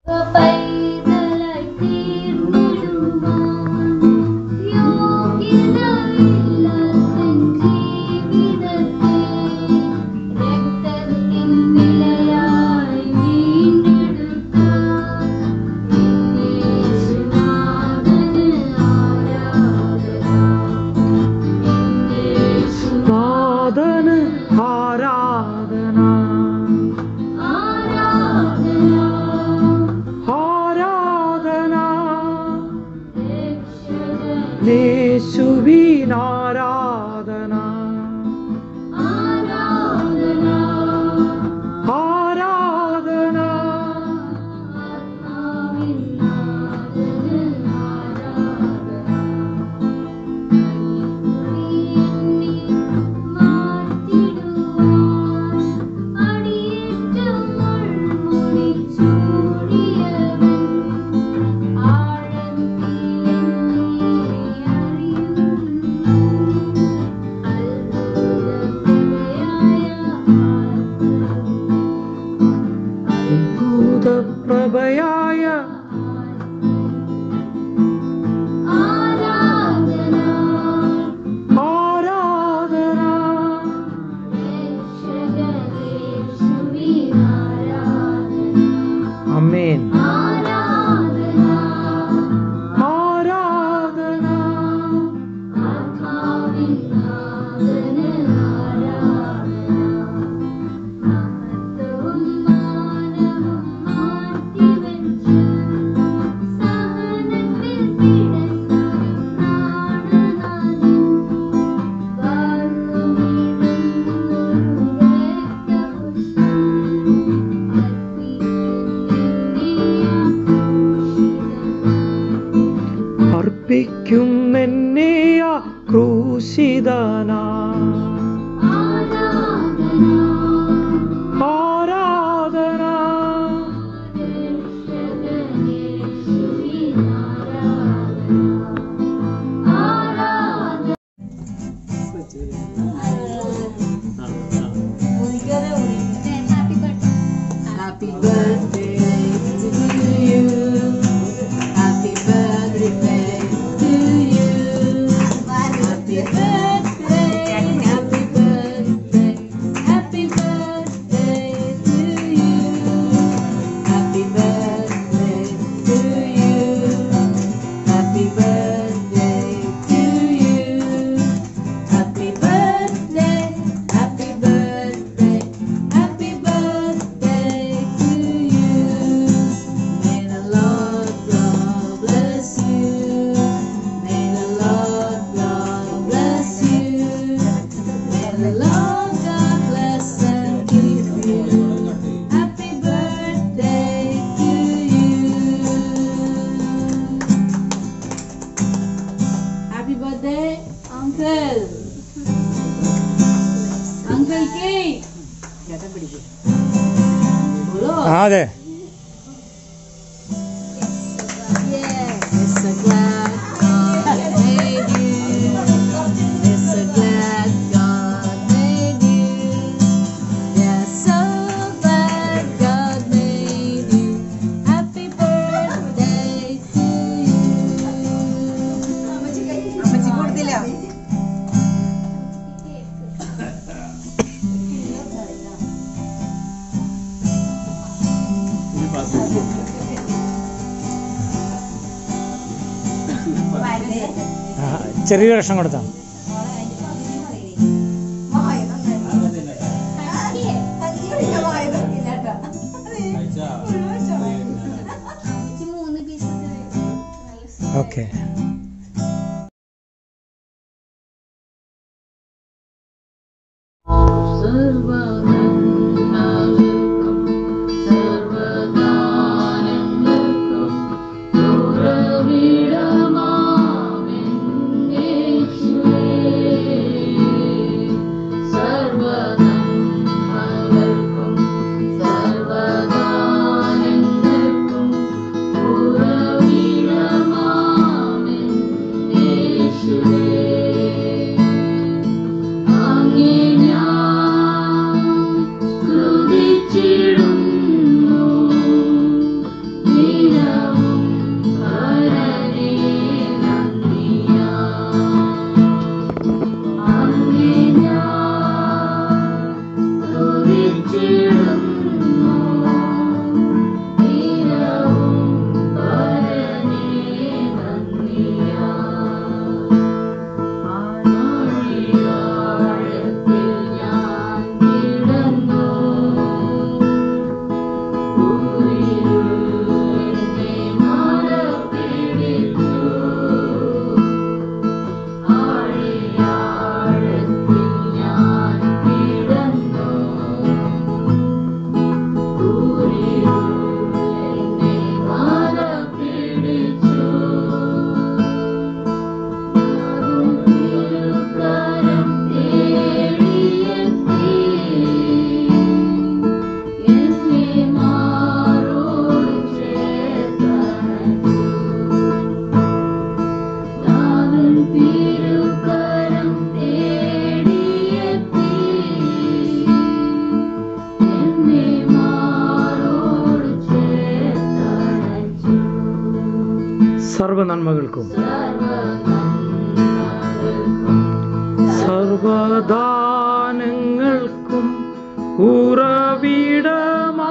പൈതലായി തീർന്നിടുവാൻ യോഗ്യതയില്ലാത്ത ജീവിതത്തെ രക്തത്തിൻ വിലയായി വീണ്ടെടുക്കാൻ യേശുനാഥന് ആരാധന നാഥന് ആരാധന ആരാധന ആരാധന രക്ഷകൻ യേശുവിനാരാധന ആരാധന ആരാധന ആത്മാവിൻ നാഥന് ആരാധന കനിവുള്ളിൽ മാറ്റിടുവാൻ അടിയേറ്റം മുൾമുടി ചൂടിയവൻ ആഴത്തിൽ എന്നെ അറിയുന്നു അത്ഭുതപ്രഭയായ അത്ഭുതപ്രഭയായ ആരാധന ആരാധന രക്ഷകനേശുവിൻ ആരാധന അമേൻ ആരാധന ആരാധന ആത്മാവിൻ നാഥന് ആരാധന മഹത്വവും മാനവും മാറ്റിവെച്ച് സഹനത്തിൽ കിടന്നൊരു പ്രാണനാഥൻ വാഴ്വുമിടുന്നൊരു രക്തപുഷ്പം അർപ്പിക്കും നിന്നെ അർപ്പിക്കും എന്നെ ആക്രൂശിതനാ. ആ ക്രൂശിതന ആരാധന ആരാധന രക്ഷകനേശുവിൻ ആരാധന ആരാധന Happy birthday to you. Happy birthday to you. Happy birthday, happy birthday, happy birthday to you. Happy birthday to you. Happy birthday to you. Happy birthday, happy birthday, happy birthday to you. May the Lord God bless you. May the Lord God bless you. May the Lord God bless and keep you. Happy birthday to you. Happy birthday, Uncle. Uncle Cake. बोलो അതെ It's so glad God made you. It's so glad God made you. Yeah, so glad God made you. Happy birthday to you. ആ, ചെറിയ കഷ്ണം കൊടുത്താ മൂന്ന് piece okay സർവനന്മകൾക്കും സർവദാനങ്ങൾക്കും ഉറവിടമാമെന്നേശുവേ. സർവനന്മകൾക്കും സർവദാനങ്ങൾക്കും ഉറവിടമാമെന്നേശുവേ. സർവ നന്മകൾക്കും സർവദാനങ്ങൾക്കും ഉറവിടമാ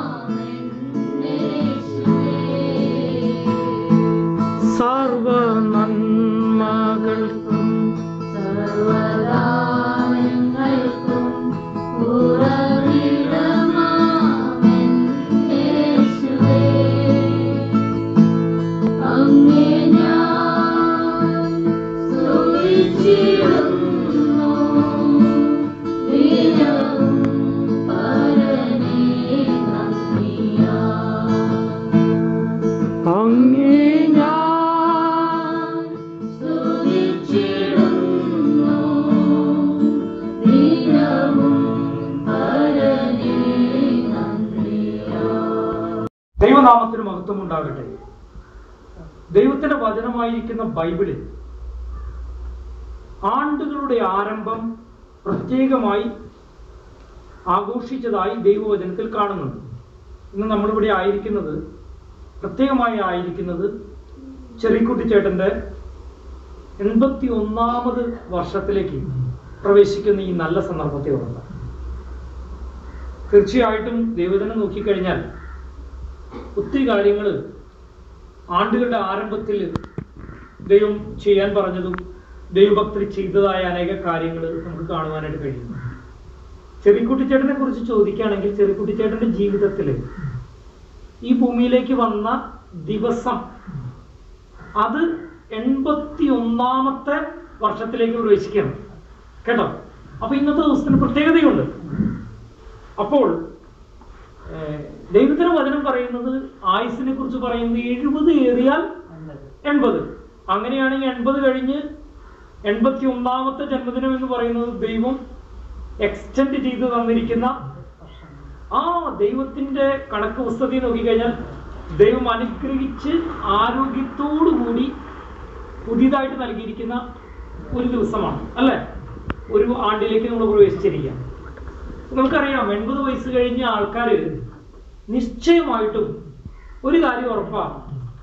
സർവ നന്മകൾക്കും സർവദാനങ്ങൾക്കും ഉറവിടമാമെന്നേശുവേ. അങ്ങേ ഞാൻ സ്തുതിച്ചിടുന്നു. ദിനവും പരനേ നന്ദിയാൽ. അങ്ങേ ഞാൻ സ്തുതിച്ചിടുന്നു. ദിനവും പരനേ നന്ദിയാൽ. ദൈവനാമത്തിന് മഹത്വം ഉണ്ടാകട്ടെ ദൈവത്തിന്റെ വചനമായിരിക്കുന്ന ബൈബിളിൽ ആണ്ടുകളുടെ ആരംഭം പ്രത്യേകമായി ആഘോഷിച്ചതായി ദൈവവചനത്തിൽ കാണുന്നുണ്ട് ഇന്ന് നമ്മളിവിടെ ആയിരിക്കുന്നത് പ്രത്യേകമായി ആയിരിക്കുന്നത് ചെറിക്കുട്ടിച്ചേട്ടന്റെ എൺപത്തി ഒന്നാമത് വർഷത്തിലേക്ക് പ്രവേശിക്കുന്ന ഈ നല്ല സന്ദർഭത്തെ ഓർമ്മ തീർച്ചയായിട്ടും ദൈവജനം നോക്കിക്കഴിഞ്ഞാൽ ഒത്തിരി കാര്യങ്ങൾ ആണ്ടുകളുടെ ആരംഭത്തിൽ ദൈവം ചെയ്യാൻ പറഞ്ഞതും ദൈവഭക്തി ചെയ്തതായ അനേക കാര്യങ്ങൾ നമുക്ക് കാണുവാനായിട്ട് കഴിയുന്നു ചെറിക്കുട്ടിച്ചേട്ടനെ കുറിച്ച് ചോദിക്കുകയാണെങ്കിൽ ചെറിക്കുട്ടിച്ചേട്ടന്റെ ജീവിതത്തിൽ ഈ ഭൂമിയിലേക്ക് വന്ന ദിവസം അത് എൺപത്തി ഒന്നാമത്തെ വർഷത്തിലേക്ക് പ്രവേശിക്കുകയാണ് കേട്ടോ അപ്പൊ ഇന്നത്തെ ദിവസത്തിന് പ്രത്യേകതയുണ്ട് അപ്പോൾ ഏഹ്, ദൈവത്തിന് വചനം പറയുന്നത് ആയുസിനെ കുറിച്ച് പറയുന്നത് എഴുപത് ഏറിയാൽ എൺപത് അങ്ങനെയാണെങ്കിൽ എൺപത് കഴിഞ്ഞ് എൺപത്തി ഒന്നാമത്തെ ജന്മദിനം എന്ന് പറയുന്നത് ദൈവം എക്സ്റ്റെൻഡ് ചെയ്ത് തന്നിരിക്കുന്ന ആ ദൈവത്തിന്റെ കണക്ക് പുസ്തകത്തിൽ നോക്കിക്കഴിഞ്ഞാൽ ദൈവം അനുഗ്രഹിച്ച് ആരോഗ്യത്തോടു കൂടി പുതിയതായിട്ട് നൽകിയിരിക്കുന്ന ഒരു ദിവസമാണ് അല്ലേ ഒരു ആണ്ടിലേക്ക് നമ്മൾ പ്രവേശിച്ചിരിക്കുക നമുക്കറിയാം എൺപത് വയസ്സ് കഴിഞ്ഞ ആൾക്കാർ നിശ്ചയമായിട്ടും ഒരു കാര്യം ഉറപ്പാണ്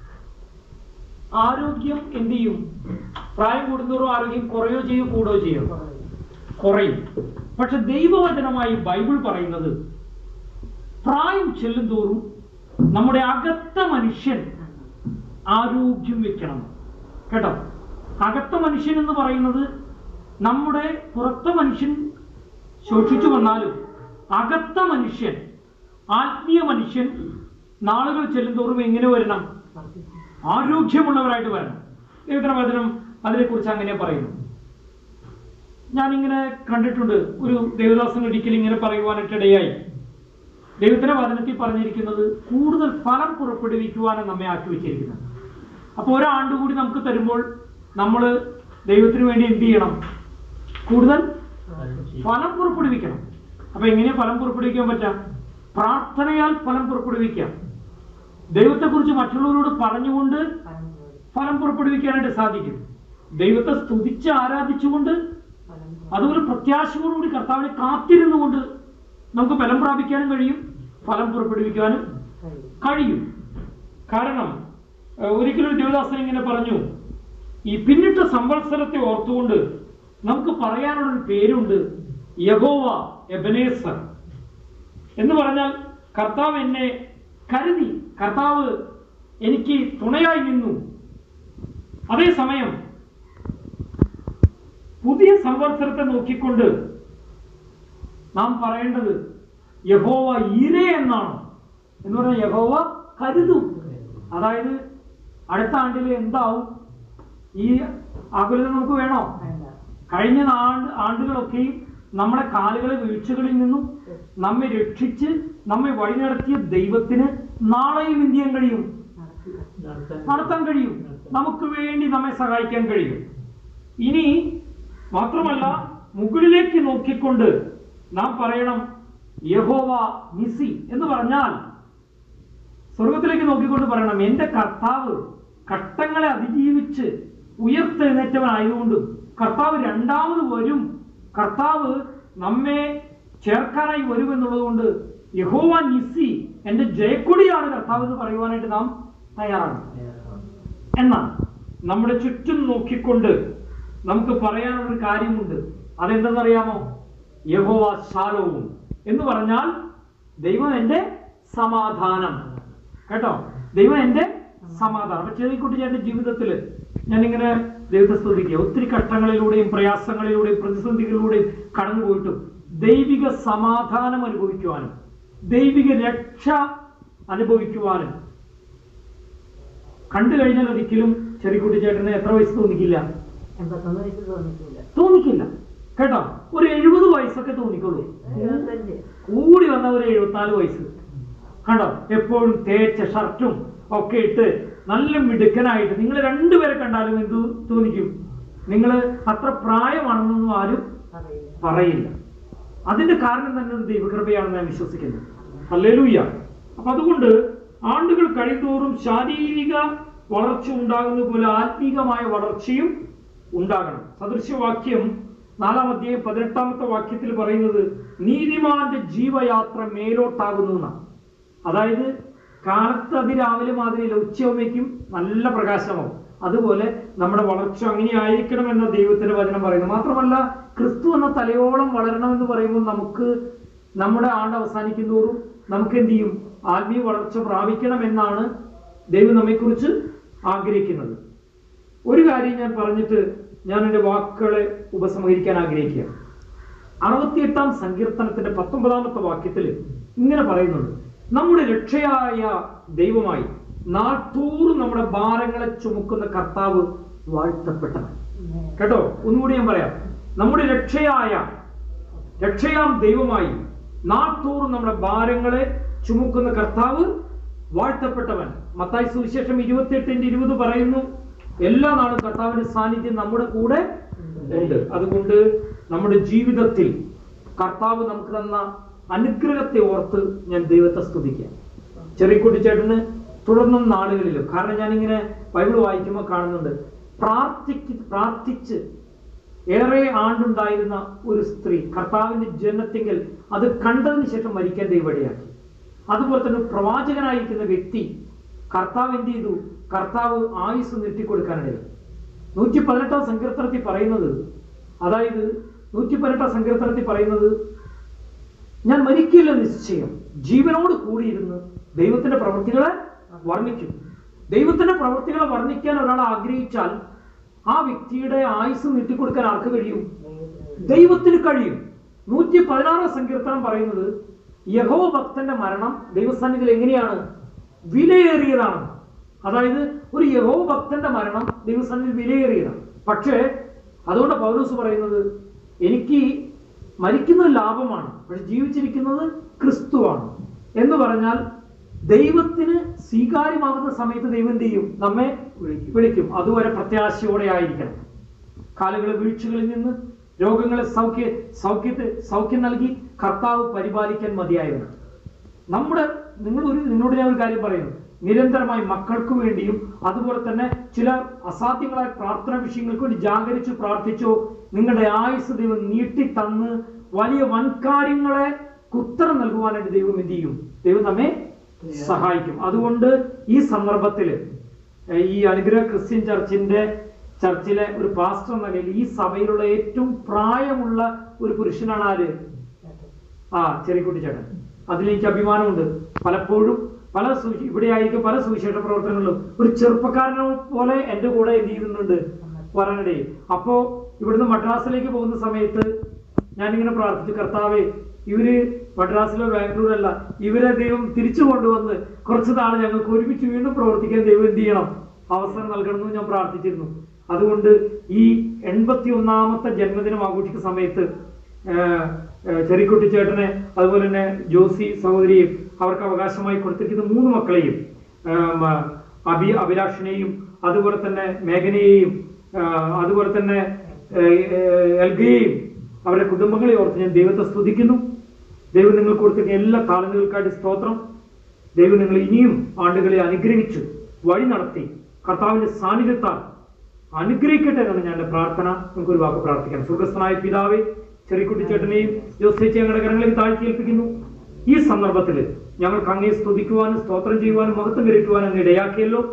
ആരോഗ്യം എന്ത് ചെയ്യും പ്രായം കൂടുന്തോറും ആരോഗ്യം കുറയോ ചെയ്യോ കൂടോ ചെയ്യോ കുറയും പക്ഷെ ദൈവവചനമായി ബൈബിൾ പറയുന്നത് പ്രായം ചെല്ലുന്തോറും നമ്മുടെ അകത്ത മനുഷ്യൻ ആരോഗ്യം വെക്കണം കേട്ടോ അകത്ത മനുഷ്യൻ എന്ന് പറയുന്നത് നമ്മുടെ പുറത്തെ മനുഷ്യൻ ശോഷിച്ചു വന്നാലും അകത്ത മനുഷ്യൻ ആത്മീയ മനുഷ്യൻ നാളുകൾ ചെല്ലുന്തോറും എങ്ങനെ വരണം ആരോഗ്യമുള്ളവരായിട്ട് വരണം ദൈവത്തിന്റെ വചനം അതിനെക്കുറിച്ച് അങ്ങനെ പറയുന്നു ഞാനിങ്ങനെ കണ്ടിട്ടുണ്ട് ഒരു ദേവദാസൻ ഒരിക്കലും ഇങ്ങനെ പറയുവാനായിട്ടിടയായി ദൈവത്തിന്റെ വചനത്തിൽ പറഞ്ഞിരിക്കുന്നത് കൂടുതൽ ഫലം പുറപ്പെടുവിക്കുവാനാണ് നമ്മെ ആക്കി വെച്ചിരിക്കുന്നത് അപ്പോൾ ഒരാണ്ട് കൂടി നമുക്ക് തരുമ്പോൾ നമ്മൾ ദൈവത്തിന് വേണ്ടി എന്ത് ചെയ്യണം കൂടുതൽ ഫലം പുറപ്പെടുവിക്കണം അപ്പൊ എങ്ങനെയാ ഫലം പുറപ്പെടുവിക്കാൻ പറ്റാം പ്രാർത്ഥനയാൽ ഫലം പുറപ്പെടുവിക്കാം ദൈവത്തെക്കുറിച്ച് മറ്റുള്ളവരോട് പറഞ്ഞുകൊണ്ട് ഫലം പുറപ്പെടുവിക്കാനായിട്ട് സാധിക്കും ദൈവത്തെ സ്തുതിച്ച് ആരാധിച്ചുകൊണ്ട് അതുപോലെ പ്രത്യാശയോടുകൂടി കർത്താവിനെ കാത്തിരുന്നുകൊണ്ട് നമുക്ക് ബലം പ്രാപിക്കാനും കഴിയും ഫലം പുറപ്പെടുവിക്കാനും കഴിയും കാരണം ഏഹ്, ഒരിക്കലും ഒരു ദേവദാസൻ ഇങ്ങനെ പറഞ്ഞു ഈ പിന്നിട്ട സംവത്സരത്തെ ഓർത്തുകൊണ്ട് നമുക്ക് പറയാനുള്ള ഒരു പേരുണ്ട് യഹോവ എബനേസർ എന്ന് പറഞ്ഞാൽ കർത്താവ് എന്നെ കരുതി കർത്താവ് എനിക്ക് തുണയായി നിന്നു അതേസമയം പുതിയ സംവത്സരത്തെ നോക്കിക്കൊണ്ട് നാം പറയേണ്ടത് യഹോവ ഈരെ എന്നാണ് എന്ന് പറഞ്ഞാൽ യഹോവ കരുതും അതായത് അടുത്ത ആണ്ടിൽ എന്താവും ഈ ആകുലത നമുക്ക് വേണോ കഴിഞ്ഞ ആണ്ട് ആണ്ടുകളൊക്കെയും നമ്മുടെ കാലുകളെ വീഴ്ചകളിൽ നിന്നും നമ്മെ രക്ഷിച്ച് നമ്മെ വഴി നടത്തിയ ദൈവത്തിന് നാളെയും എന്ത് ചെയ്യാൻ കഴിയും നടത്താൻ കഴിയും നമുക്ക് വേണ്ടി നമ്മെ സഹായിക്കാൻ കഴിയും ഇനി മാത്രമല്ല മുകളിലേക്ക് നോക്കിക്കൊണ്ട് നാം പറയണം യഹോവ നിസി എന്ന് പറഞ്ഞാൽ സ്വർഗത്തിലേക്ക് നോക്കിക്കൊണ്ട് പറയണം എന്റെ കർത്താവ് ഘട്ടങ്ങളെ അതിജീവിച്ച് ഉയർത്തെഴുന്നേറ്റവനായതുകൊണ്ടും കർത്താവ് രണ്ടാമത് വരും കർത്താവ് നമ്മെ ചേർക്കാനായി വരും എന്നുള്ളത് കൊണ്ട് യഹോവ നിസി എന്റെ ജയക്കൊടിയാണ് കർത്താവ് എന്ന് പറയുവാനായിട്ട് നാം തയ്യാറാണ് എന്നാൽ നമ്മുടെ ചുറ്റും നോക്കിക്കൊണ്ട് നമുക്ക് പറയാനുള്ളൊരു കാര്യമുണ്ട് അതെന്തെന്നറിയാമോ യഹോവ ശാലവും എന്ന് പറഞ്ഞാൽ ദൈവം എൻ്റെ സമാധാനം കേട്ടോ ദൈവം എൻ്റെ സമാധാനം അപ്പൊ ചെറിയക്കുട്ടി ചേട്ടന്റെ ജീവിതത്തിൽ ഞാനിങ്ങനെ ദൈവത്തെ സ്തുതിക്കുക ഒത്തിരി ഘട്ടങ്ങളിലൂടെയും പ്രയാസങ്ങളിലൂടെയും പ്രതിസന്ധികളിലൂടെയും കടന്നുപോയിട്ടും ദൈവിക സമാധാനം അനുഭവിക്കുവാനും ദൈവിക രക്ഷ അനുഭവിക്കുവാനും കണ്ടു കഴിഞ്ഞാൽ ഒരിക്കലും ചെറിയക്കുട്ടി ചേട്ടന് എത്ര വയസ്സ് തോന്നിക്കില്ല എൺപത്തൊന്ന് വയസ്സ് തോന്നിക്കൂല തോന്നിക്കില്ല കേട്ടോ ഒരു എഴുപത് വയസ്സൊക്കെ തോന്നിക്കുള്ളൂ എഴുപത്തഞ്ച് കൂടി വന്ന ഒരു എഴുപത്തിനാല് വയസ്സ് കണ്ടോ എപ്പോഴും തേച്ച ഷർട്ടും ഒക്കെ ഇട്ട് നല്ല മിടുക്കനായിട്ട് നിങ്ങൾ രണ്ടുപേരെ കണ്ടാലും എന്തു തോന്നിക്കും നിങ്ങൾ അത്ര പ്രായമാണെന്നൊന്നും ആരും അറിയില്ല പറയില്ല അതിന്റെ കാരണം തന്നെ ഒരു ദൈവകൃപയാണെന്ന് ഞാൻ വിശ്വസിക്കുന്നു അല്ലേലൂയ്യ അപ്പൊ അതുകൊണ്ട് ആണ്ടുകൾ കഴിയുന്തോറും ശാരീരിക വളർച്ച ഉണ്ടാകുന്നത് പോലെ ആത്മീകമായ വളർച്ചയും ഉണ്ടാകണം സദൃശ്യവാക്യം നാലാം അധ്യായം പതിനെട്ടാമത്തെ വാക്യത്തിൽ പറയുന്നത് നീതിമാന്റെ ജീവയാത്ര മേലോട്ടാകുന്നു എന്നാണ് അതായത് കാലത്ത് അതിരാവിലെ മാതിരിയില്ല ഉച്ചയാവുമ്പോഴേക്കും നല്ല പ്രകാശമാവും അതുപോലെ നമ്മുടെ വളർച്ച അങ്ങനെ ആയിരിക്കണം എന്ന ദൈവത്തിന്റെ വചനം പറയുന്നു മാത്രമല്ല ക്രിസ്തു എന്ന തലയോളം വളരണമെന്ന് പറയുമ്പോൾ നമുക്ക് നമ്മുടെ ആണ്ട് അവസാനിക്കുന്നതോറും നമുക്ക് എന്ത് ചെയ്യും ആത്മീയ വളർച്ച പ്രാപിക്കണം എന്നാണ് ദൈവം നമ്മെക്കുറിച്ച് ആഗ്രഹിക്കുന്നത് ഒരു കാര്യം ഞാൻ പറഞ്ഞിട്ട് ഞാൻ എൻ്റെ വാക്കുകളെ ഉപസംഹരിക്കാൻ ആഗ്രഹിക്കുക അറുപത്തിയെട്ടാം സങ്കീർത്തനത്തിന്റെ പത്തൊമ്പതാമത്തെ വാക്യത്തിൽ ഇങ്ങനെ പറയുന്നുണ്ട് നമ്മുടെ രക്ഷയായ ദൈവമായി നാട്ടൂറും നമ്മുടെ ഭാരങ്ങളെ ചുമക്കുന്ന കർത്താവ് വാഴ്ത്തപ്പെട്ടവൻ കേട്ടോ ഒന്നുകൂടി ഞാൻ പറയാം നമ്മുടെ രക്ഷയായ രക്ഷയാം ദൈവമായി നാട്ടൂറും നമ്മുടെ ഭാരങ്ങളെ ചുമക്കുന്ന കർത്താവ് വാഴ്ത്തപ്പെട്ടവൻ മത്തായി സുവിശേഷം ഇരുപത്തിയെട്ടിന്റെ ഇരുപത് പറയുന്നു എല്ലാ നാളും കർത്താവിന്റെ സാന്നിധ്യം നമ്മുടെ കൂടെ ഉണ്ട് അതുകൊണ്ട് നമ്മുടെ ജീവിതത്തിൽ കർത്താവ് നമുക്ക് തന്ന അനുഗ്രഹത്തെ ഓർത്ത് ഞാൻ ദൈവത്തെ സ്തുതിക്കാം ചെറിയക്കുട്ടി ചേട്ടന് തുടർന്നും നാളുകളിലും കാരണം ഞാനിങ്ങനെ ബൈബിൾ വായിക്കുമ്പോൾ കാണുന്നുണ്ട് പ്രാർത്ഥിക്ക് പ്രാർത്ഥിച്ച് ഏറെ ആണ്ടുണ്ടായിരുന്ന ഒരു സ്ത്രീ കർത്താവിന്റെ ജനത്തിങ്കൽ അത് കണ്ടതിന് ശേഷം മരിക്കാൻ ദൈവടിയാക്കി അതുപോലെ തന്നെ പ്രവാചകനായിരിക്കുന്ന വ്യക്തി കർത്താവ് എന്ത് ചെയ്തു കർത്താവ് ആയുസ് നീട്ടിക്കൊടുക്കാനിടയിൽ നൂറ്റി പതിനെട്ടാം സങ്കീർത്തനത്തിൽ പറയുന്നത് അതായത് നൂറ്റി പതിനെട്ടാം സങ്കീർത്തനത്തിൽ പറയുന്നത് ഞാൻ മരിക്കില്ല നിശ്ചയം ജീവനോട് കൂടിയിരുന്ന് ദൈവത്തിന്റെ പ്രവൃത്തികളെ വർണ്ണിക്കും ദൈവത്തിന്റെ പ്രവൃത്തികളെ വർണ്ണിക്കാൻ ഒരാൾ ആഗ്രഹിച്ചാൽ ആ വ്യക്തിയുടെ ആയുസ് നീട്ടിക്കൊടുക്കാൻ ആർക്ക് കഴിയും ദൈവത്തിന് കഴിയും നൂറ്റി പതിനാറാം സങ്കീർത്തനം പറയുന്നത് യഹോ ഭക്തന്റെ മരണം ദൈവസന്നിധിയിൽ എങ്ങനെയാണ് വിലയേറിയതാണ് അതായത് ഒരു യഹോ ഭക്തന്റെ മരണം ദൈവസന്നിധി വിലയേറിയതാണ് പക്ഷേ അതുകൊണ്ട് പൗലോസ് പറയുന്നത് എനിക്ക് മരിക്കുന്നത് ലാഭമാണ് പക്ഷെ ജീവിച്ചിരിക്കുന്നത് ക്രിസ്തുവാണ് എന്ന് പറഞ്ഞാൽ ദൈവത്തിന് സ്വീകാര്യമാകുന്ന സമയത്ത് ദൈവം എന്ത് ചെയ്യും നമ്മെ വിളിക്കും അതുവരെ പ്രത്യാശയോടെ ആയിരിക്കണം കാലുകളെ വീഴ്ചകളിൽ നിന്ന് രോഗങ്ങളെ സൗഖ്യ സൗഖ്യത്തെ സൗഖ്യം നൽകി കർത്താവ് പരിപാലിക്കാൻ മതിയായവനാണ് നമ്മുടെ നിങ്ങൾ ഒരു നിങ്ങളോട് ഞാൻ ഒരു കാര്യം പറയുന്നു നിരന്തരമായി മക്കൾക്ക് വേണ്ടിയും അതുപോലെ തന്നെ ചില അസാധ്യങ്ങളായ പ്രാർത്ഥന വിഷയങ്ങൾക്ക് വേണ്ടി ജാഗരിച്ചു പ്രാർത്ഥിച്ചോ നിങ്ങളുടെ ആയുസ് ദൈവം നീട്ടി തന്ന് വലിയ വൻകാര്യങ്ങളെ ഉത്തരം നൽകുവാനായിട്ട് ദൈവം എന്ത് ചെയ്യും ദൈവം നമ്മെ സഹായിക്കും അതുകൊണ്ട് ഈ സന്ദർഭത്തിൽ ഈ അനുഗ്രഹ ക്രിസ്ത്യൻ ചർച്ചിന്റെ ചർച്ചിലെ ഒരു പാസ്റ്റർ എന്ന നിലയിൽ ഈ സഭയിലുള്ള ഏറ്റവും പ്രായമുള്ള ഒരു പുരുഷനാണ് ആര് ആ ചെറിക്കുട്ടി ചേട്ടൻ അതിലെനിക്ക് അഭിമാനമുണ്ട് പലപ്പോഴും പല സുവി- ഇവിടെ ആയിരിക്കും പല സുവിശേഷ പ്രവർത്തനങ്ങളിലും ഒരു ചെറുപ്പക്കാരനെ പോലെ എന്റെ കൂടെ എന്ത് ചെയ്യുന്നുണ്ട് വരാനിടയിൽ അപ്പോ ഇവിടുന്ന് മദ്രാസിലേക്ക് പോകുന്ന സമയത്ത് ഞാനിങ്ങനെ പ്രാർത്ഥിച്ചു കർത്താവേ ഇവര് മദ്രാസിലോ ബാംഗ്ലൂരല്ല ഇവരെ ദൈവം തിരിച്ചു കൊണ്ടുവന്ന് കുറച്ച് നാൾ ഞങ്ങൾക്ക് ഒരുമിച്ച് വീണ്ടും പ്രവർത്തിക്കാൻ ദൈവം എന്ത് ചെയ്യണം അവസരം നൽകണമെന്ന് ഞാൻ പ്രാർത്ഥിച്ചിരുന്നു അതുകൊണ്ട് ഈ എൺപത്തി ഒന്നാമത്തെ ജന്മദിനം ആഘോഷിക്കുന്ന സമയത്ത് ഏഹ്, ഏഹ്, ചെറിക്കുട്ടി ചേട്ടനെ അതുപോലെ തന്നെ ജോസി സഹോദരിയും അവർക്ക് അവകാശമായി കൊടുത്തിരിക്കുന്ന മൂന്ന് മക്കളെയും ഏഹ്, മ- അഭി അഭിലാഷിനെയും അതുപോലെ തന്നെ മേഘനയെയും ഏഹ്, അതുപോലെ തന്നെ ഏഹ്, ഏഹ്, എൽഗയെയും അവരുടെ കുടുംബങ്ങളെ ഓർത്ത് ഞാൻ ദൈവത്തെ സ്തുതിക്കുന്നു ദൈവം നിങ്ങൾക്ക് കൊടുത്തിരിക്കുന്ന എല്ലാ താളങ്ങൾക്കായിട്ട് സ്തോത്രം ദൈവം നിങ്ങൾ ഇനിയും ആണ്ടുകളെ അനുഗ്രഹിച്ചു വഴി നടത്തി കർത്താവിന്റെ സാന്നിധ്യത്താൽ അനുഗ്രഹിക്കട്ടെ എന്നാണ് ഞാൻ എൻ്റെ പ്രാർത്ഥന നമുക്ക് ഒരു വാക്ക് പ്രാർത്ഥിക്കാം സ്വർഗസ്ഥനായ പിതാവെ ചെറിക്കുട്ടി ചേട്ടനെയും ജോസേച്ചി ഞങ്ങളുടെ കരങ്ങളിൽ താഴ്ത്തി ഏൽപ്പിക്കുന്നു ഈ സന്ദർഭത്തിൽ ഞങ്ങൾക്ക് അങ്ങേ സ്തുതിക്കുവാനും സ്തോത്രം ചെയ്യുവാനും മഹത്വം കരുത്തുവാനും അങ്ങ് ഇടയാക്കിയല്ലോ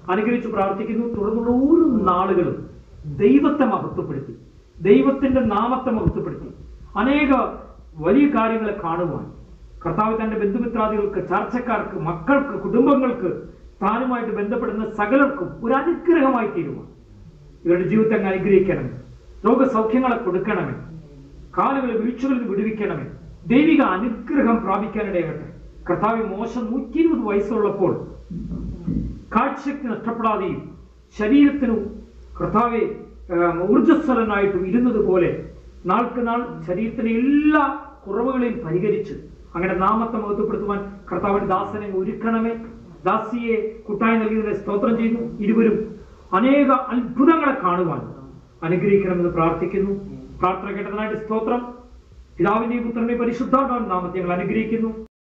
അനുഗ്രഹിച്ച് പ്രാർത്ഥിക്കുന്നു തുടർന്നുള്ള ഓരോ നാളുകളും ദൈവത്തെ മഹത്വപ്പെടുത്തി ദൈവത്തിന്റെ നാമത്തെ മഹത്വപ്പെടുത്തി അനേക വലിയ കാര്യങ്ങളെ കാണുവാൻ കർത്താവ് തന്റെ ബന്ധുമിത്രാദികൾക്ക് ചർച്ചക്കാർക്ക് മക്കൾക്ക് കുടുംബങ്ങൾക്ക് താനുമായിട്ട് ബന്ധപ്പെടുന്ന സകലർക്കും ഒരു അനുഗ്രഹമായി തീരുവാൻ ഇവരുടെ ജീവിതത്തെ അങ്ങ് അനുഗ്രഹിക്കണമേ രോഗസൗഖ്യങ്ങളെ കൊടുക്കണമേ കാലുകളെ വീഴ്ചകളിൽ നിന്ന് വിടുവിക്കണമേ ദൈവിക അനുഗ്രഹം പ്രാപിക്കാനിടയാകട്ടെ കർത്താവ് മോശം നൂറ്റി ഇരുപത് വയസ്സുള്ളപ്പോൾ കാഴ്ചശക്തി നഷ്ടപ്പെടാതെയും ശരീരത്തിനും കർത്താവെ ഏഹ്, ഊർജ്ജസ്വലനായിട്ടും ഇരുന്നത് പോലെ നാൾക്ക് നാൾ ശരീരത്തിലെ എല്ലാ കുറവുകളെയും പരിഹരിച്ച് അങ്ങനെ നാമത്തെ മഹത്വപ്പെടുത്തുവാൻ കർത്താവിന്റെ ദാസനെ ഒരുക്കണമേ ദാസിയെ കുട്ടായി നൽകിയതിനെ സ്തോത്രം ചെയ്തു ഇരുവരും അനേക അത്ഭുതങ്ങളെ കാണുവാൻ അനുഗ്രഹിക്കണമെന്ന് പ്രാർത്ഥിക്കുന്നു പ്രാർത്ഥന കേട്ടതിനായിട്ട് സ്തോത്രം പിതാവിന്റെയും പുത്രന്റെയും പരിശുദ്ധാത്മാവിന്റെ നാമത്തെ ഞങ്ങൾ അനുഗ്രഹിക്കുന്നു